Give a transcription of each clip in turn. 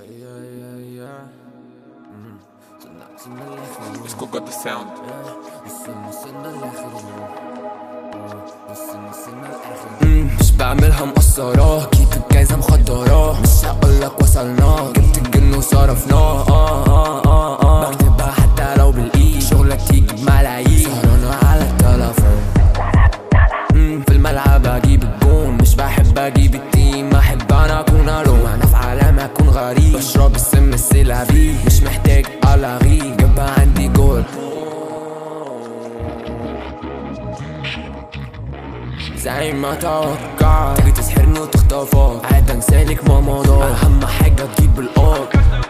Esco got the sound مش بعملها مقصرة كيف الجايزة مخدرة مش هقولك وصلنا جبت الجن وصرفناه آه آه آه آه بكتبها حتى لو بالإيد شغلك تيجي بملايين سهرانة على التلفون مم، في الملعب اجيب الجون مش بحب اجيب التيم احب انا اكون الون انا في عالم اكون غريب بشرب السم السلابي مش محتاج الغي جنبها عندي جول زي ما توقعت تيجي تسحرني وتخطفك عاد انسالك ما مضى اهم حاجه تجيب الارض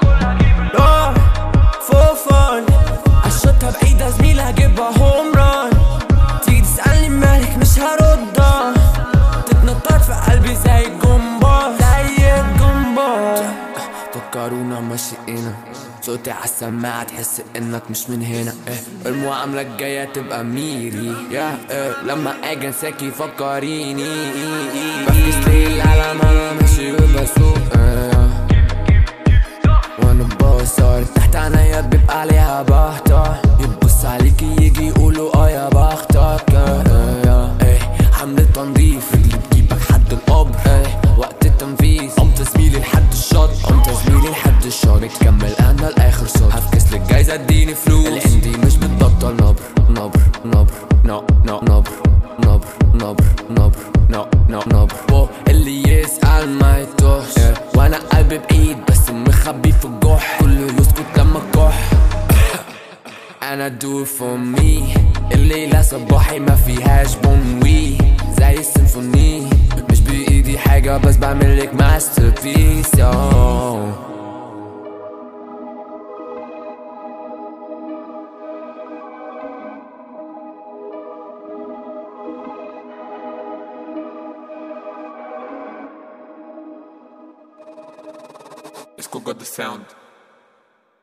فوفان اشوطها بعيدة زميلة هجيبها هوم ران تيجي تسألني مالك مش هردها تتنطط في قلبي زي الجمباز زي الجمباز فكرونا ماشيين صوتي عالسماعة تحس انك مش من هنا إيه المعاملة الجاية تبقى ميري يا إيه لما اجي انساكي فكريني إيه إيه بفكس ليل على ما انا ماشي وبسوق إيه وانا بوصل تحت عينيا بيبقى عليها بهطة يبص عليكي يجي يقولوا اه يا بختك إيه إيه إيه حملة تنظيف رجلي بتجيبك حد القبر إيه وقت التنفيذ قمت زميلي لحد الشط قمت زميلي لحد الشط نكمل انا لاخر سطر هفكس لك جايزة اديني فلوس الاندي مش بتبطل نبر نبر نبر نو نو نبر نبر نبر نبر نو نو نبر بو اللي يسأل ما يتوهش إيه، وانا قلبي بعيد بس مخبي في الجح كله يسكت لما الكح انا do for me الليلة صباحي ما فيهاش بوموي زي السيمفوني مش بايدي حاجة بس بعملك ماستر بيس يو Esco got the sound